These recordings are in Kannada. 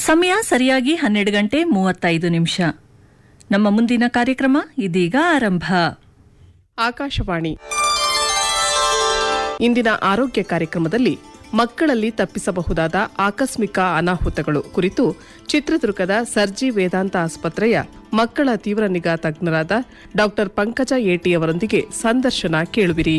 ಸಮಯ ಸರಿಯಾಗಿ ಹನ್ನೆರಡು ಗಂಟೆ ಮೂವತ್ತೈದು ನಿಮಿಷ ನಮ್ಮ ಮುಂದಿನ ಕಾರ್ಯಕ್ರಮ ಇದೀಗ ಆರಂಭ ಆಕಾಶವಾಣಿ ಇಂದಿನ ಆರೋಗ್ಯ ಕಾರ್ಯಕ್ರಮದಲ್ಲಿ ಮಕ್ಕಳಲ್ಲಿ ತಪ್ಪಿಸಬಹುದಾದ ಆಕಸ್ಮಿಕ ಅನಾಹುತಗಳು ಕುರಿತು ಚಿತ್ರದುರ್ಗದ ಸರ್ಜಿ ವೇದಾಂತ ಆಸ್ಪತ್ರೆಯ ಮಕ್ಕಳ ತೀವ್ರ ನಿಗಾ ತಜ್ಞರಾದ ಡಾಕ್ಟರ್ ಪಂಕಜ ಏಟಿ ಅವರೊಂದಿಗೆ ಸಂದರ್ಶನ ಕೇಳುವಿರಿ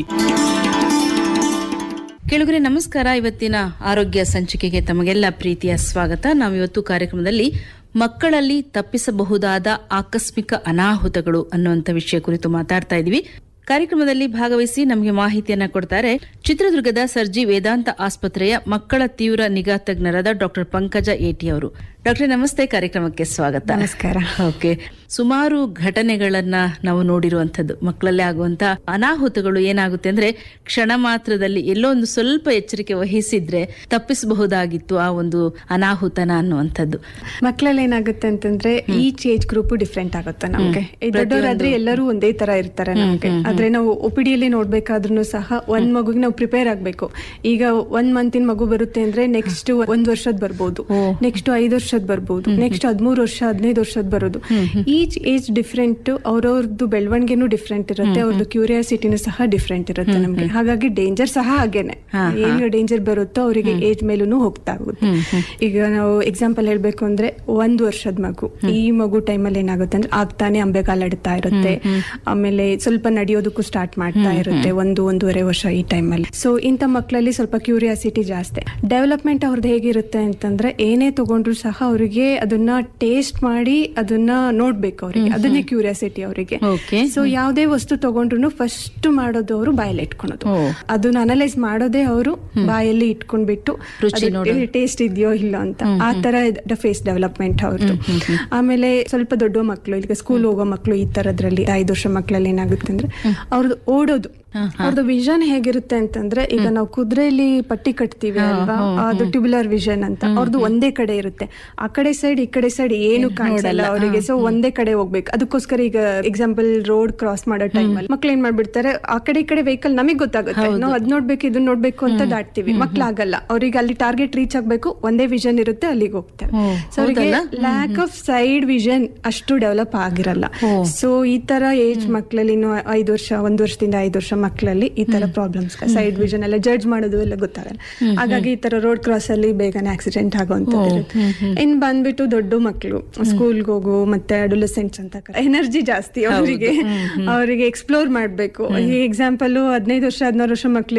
ಕೆಳಗರೆ ನಮಸ್ಕಾರ ಇವತ್ತಿನ ಆರೋಗ್ಯ ಸಂಚಿಕೆಗೆ ತಮಗೆಲ್ಲ ಪ್ರೀತಿಯ ಸ್ವಾಗತ ನಾವು ಇವತ್ತು ಕಾರ್ಯಕ್ರಮದಲ್ಲಿ ಮಕ್ಕಳಲ್ಲಿ ತಪ್ಪಿಸಬಹುದಾದ ಆಕಸ್ಮಿಕ ಅನಾಹುತಗಳು ಅನ್ನುವಂಥ ವಿಷಯ ಕುರಿತು ಮಾತಾಡ್ತಾ ಇದ್ವಿ ಕಾರ್ಯಕ್ರಮದಲ್ಲಿ ಭಾಗವಹಿಸಿ ನಮಗೆ ಮಾಹಿತಿಯನ್ನ ಕೊಡ್ತಾರೆ ಚಿತ್ರದುರ್ಗದ ಸರ್ಜಿ ವೇದಾಂತ ಆಸ್ಪತ್ರೆಯ ಮಕ್ಕಳ ತೀವ್ರ ನಿಗಾ ತಜ್ಞರಾದ ಡಾಕ್ಟರ್ ಪಂಕಜ ಏಟಿ ಅವರು ಡಾಕ್ಟರ್ ನಮಸ್ತೆ ಕಾರ್ಯಕ್ರಮಕ್ಕೆ ಸ್ವಾಗತ ನಮಸ್ಕಾರ. ಓಕೆ ಸುಮಾರು ಘಟನೆಗಳನ್ನ ನಾವು ನೋಡಿರುವಂತದ್ದು ಮಕ್ಕಳಲ್ಲಿ ಆಗುವಂತ ಅನಾಹುತಗಳು ಏನಾಗುತ್ತೆ ಅಂದ್ರೆ ಕ್ಷಣ ಮಾತ್ರದಲ್ಲಿ ಎಲ್ಲೋ ಒಂದು ಸ್ವಲ್ಪ ಎಚ್ಚರಿಕೆ ವಹಿಸಿದ್ರೆ ತಪ್ಪಿಸಬಹುದಾಗಿತ್ತು ಆ ಒಂದು ಅನಾಹುತನ ಅನ್ನುವಂಥದ್ದು ಮಕ್ಕಳಲ್ಲಿ ಏನಾಗುತ್ತೆ ಅಂತಂದ್ರೆ ಈಚ್ ಏಜ್ ಗ್ರೂಪ್ ಡಿಫ್ರೆಂಟ್ ಆಗುತ್ತೆ ನಮ್ಗೆ ಈ ದೊಡ್ಡವರಾದ್ರೆ ಎಲ್ಲರೂ ಒಂದೇ ತರ ಇರ್ತಾರೆ ನಮ್ಗೆ ಆದ್ರೆ ನಾವು ಒಪಿಡಿಯಲ್ಲಿ ನೋಡ್ಬೇಕಾದ್ರೂ ಸಹ ಒಂದ್ ಮಗುಗೆ ನಾವು ಪ್ರಿಪೇರ್ ಆಗ್ಬೇಕು ಈಗ ಒಂದ್ ಮಂತಿನ ಮಗು ಬರುತ್ತೆ ಅಂದ್ರೆ ನೆಕ್ಸ್ಟ್ ಒಂದ್ ವರ್ಷದ್ ಬರ್ಬೋದು ನೆಕ್ಸ್ಟ್ ಐದ್ ವರ್ಷದ್ ಬರ್ಬೋದು ನೆಕ್ಸ್ಟ್ ಹದ್ಮೂರ್ ವರ್ಷ ಹದಿನೈದು ವರ್ಷದ್ ಬರೋದು ಈಚ್ ಏಜ್ ಡಿಫ್ರೆಂಟ್ ಅವ್ರವ್ರದ್ದು ಬೆಳವಣಿಗೆನೂ ಡಿಫ್ರೆಂಟ್ ಇರುತ್ತೆ ಅವ್ರದ್ದು ಕ್ಯೂರಿಯಾಸಿಟಿನೂ ಸಹ ಡಿಫ್ರೆಂಟ್ ಇರುತ್ತೆ ನಮ್ಗೆ ಹಾಗಾಗಿ ಡೇಂಜರ್ ಸಹ ಹಾಗೇನೆ ಏನು ಡೇಂಜರ್ ಬರುತ್ತೋ ಅವರಿಗೆ ಏಜ್ ಮೇಲೂ ಹೋಗ್ತಾ ಹೋಗುತ್ತೆ ಈಗ ನಾವು ಎಕ್ಸಾಂಪಲ್ ಹೇಳ್ಬೇಕು ಅಂದ್ರೆ ಒಂದ್ ವರ್ಷದ ಮಗು ಈ ಮಗು ಟೈಮಲ್ಲಿ ಏನಾಗುತ್ತೆ ಅಂದ್ರೆ ಆಗ್ತಾನೆ ಅಂಬೆಗಾಲಾಡ್ತಾ ಇರುತ್ತೆ ಆಮೇಲೆ ಸ್ವಲ್ಪ ನಡೆಯೋದಕ್ಕೂ ಸ್ಟಾರ್ಟ್ ಮಾಡ್ತಾ ಇರುತ್ತೆ ಒಂದು ಒಂದೂವರೆ ವರ್ಷ ಈ ಟೈಮಲ್ಲಿ ಸೊ ಇಂಥ ಮಕ್ಕಳಲ್ಲಿ ಸ್ವಲ್ಪ ಕ್ಯೂರಿಯಾಸಿಟಿ ಜಾಸ್ತಿ ಡೆವಲಪ್ಮೆಂಟ್ ಅವ್ರದ್ದು ಹೇಗಿರುತ್ತೆ ಅಂತಂದ್ರೆ ಏನೇ ತಗೊಂಡ್ರು ಸಹ ಅವರಿಗೆ ಅದನ್ನ ಟೇಸ್ಟ್ ಮಾಡಿ ಅದನ್ನ ನೋಡ್ಬೇಕು ಅವರಿಗೆ ಅದನ್ನೇ ಕ್ಯೂರಿಯಾಸಿಟಿ ಅವರಿಗೆ Okay. ಸೊ ಯಾವುದೇ ವಸ್ತು ತಗೊಂಡ್ರು ಫಸ್ಟ್ ಮಾಡೋದು ಅವರು ಬಾಯಲ್ಲಿ ಇಟ್ಕೊಳೋದು ಅದನ್ನ ಅನಲೈಸ್ ಮಾಡೋದೇ ಅವರು ಬಾಯಲ್ಲಿ ಇಟ್ಕೊಂಡ್ಬಿಟ್ಟು ರುಚಿ ಟೇಸ್ಟ್ ಇದೆಯೋ ಇಲ್ಲ ಅಂತ ಆ ತರ ಫೇಸ್ ಡೆವಲಪ್ಮೆಂಟ್ ಅವ್ರದ್ದು ಆಮೇಲೆ ಸ್ವಲ್ಪ ದೊಡ್ಡ ಮಕ್ಕಳು ಈಗ ಸ್ಕೂಲ್ ಹೋಗೋ ಮಕ್ಕಳು ಈ ತರದ್ರಲ್ಲಿ ಐದು ವರ್ಷ ಮಕ್ಕಳಲ್ಲಿ ಏನಾಗುತ್ತೆ ಅಂದ್ರೆ ಅವ್ರದ್ದು ಓಡೋದು ಅವ್ರದ್ದು ವಿಷನ್ ಹೇಗಿರುತ್ತೆ ಅಂತಂದ್ರೆ ಈಗ ನಾವು ಕುದುರೆಯಲ್ಲಿ ಪಟ್ಟಿ ಕಟ್ತೀವಿ ಅಲ್ವಾ ಅದು ಟ್ಯೂಬುಲರ್ ವಿಷನ್ ಅಂತ ಅವ್ರದ್ದು ಒಂದೇ ಕಡೆ ಇರುತ್ತೆ ಆ ಕಡೆ ಸೈಡ್ ಈ ಕಡೆ ಸೈಡ್ ಏನು ಕಾಣಿಸಲ್ಲ ಅವರಿಗೆ ಸೊ ಒಂದೇ ಕಡೆ ಹೋಗ್ಬೇಕು ಅದಕ್ಕೋಸ್ಕರ ಈಗ ಎಕ್ಸಾಂಪಲ್ ರೋಡ್ ಕ್ರಾಸ್ ಮಾಡೋ ಟೈಮ್ ಅಲ್ಲಿ ಮಕ್ಳು ಏನ್ ಮಾಡ್ಬಿಡ್ತಾರೆ ಆ ಕಡೆ ಈ ಕಡೆ ವೆಹಿಕಲ್ ನಮಗ್ ಗೊತ್ತಾಗುತ್ತೆ ನಾವು ಅದ್ ನೋಡ್ಬೇಕು ಇದನ್ನ ನೋಡ್ಬೇಕು ಅಂತ ದಾಟ್ತೀವಿ ಮಕ್ಳು ಆಗಲ್ಲ ಅವ್ರಿಗೆ ಅಲ್ಲಿ ಟಾರ್ಗೆಟ್ ರೀಚ್ ಆಗ್ಬೇಕು ಒಂದೇ ವಿಷನ್ ಇರುತ್ತೆ ಅಲ್ಲಿಗೆ ಹೋಗ್ತಾರೆ ಸೊ ಅವರಿಗೆ ಲ್ಯಾಕ್ ಆಫ್ ಸೈಡ್ ವಿಷನ್ ಅಷ್ಟು ಡೆವಲಪ್ ಆಗಿರಲ್ಲ ಸೊ ಈ ತರ ಏಜ್ ಮಕ್ಕಳಲ್ಲಿ ಇನ್ನು ಐದು ವರ್ಷ ಒಂದ್ ವರ್ಷದಿಂದ ಐದು ವರ್ಷ ಮಕ್ಕಳಲ್ಲಿ ಈ ತರ ಪ್ರಾಬ್ಲಮ್ಸ್ ಸೈಡ್ ವಿಷನ್ ಎಲ್ಲ ಜಡ್ಜ್ ಮಾಡೋದು ಎಲ್ಲ ಗೊತ್ತಾಗಲ್ಲ ಹಾಗಾಗಿ ಈ ತರ ರೋಡ್ ಕ್ರಾಸ್ ಅಲ್ಲಿ ಬೇಗನೆ ಆಕ್ಸಿಡೆಂಟ್ ಆಗುವಂತದ್ದು ಇರುತ್ತೆ ಇನ್ ಬಂದ್ಬಿಟ್ಟು ದೊಡ್ಡ ಮಕ್ಕಳು ಸ್ಕೂಲ್ಗೆ ಹೋಗು ಮತ್ತೆ ಅಡೋಲಸೆಂಟ್ಸ್ ಅಂತ ಎನರ್ಜಿ ಜಾಸ್ತಿ ಅವರಿಗೆ ಅವರಿಗೆ ಎಕ್ಸ್ಪ್ಲೋರ್ ಮಾಡ್ಬೇಕು ಈ ಎಕ್ಸಾಂಪಲ್ ಹದಿನೈದು ವರ್ಷ ಹದಿನಾರು ವರ್ಷ ಮಕ್ಳು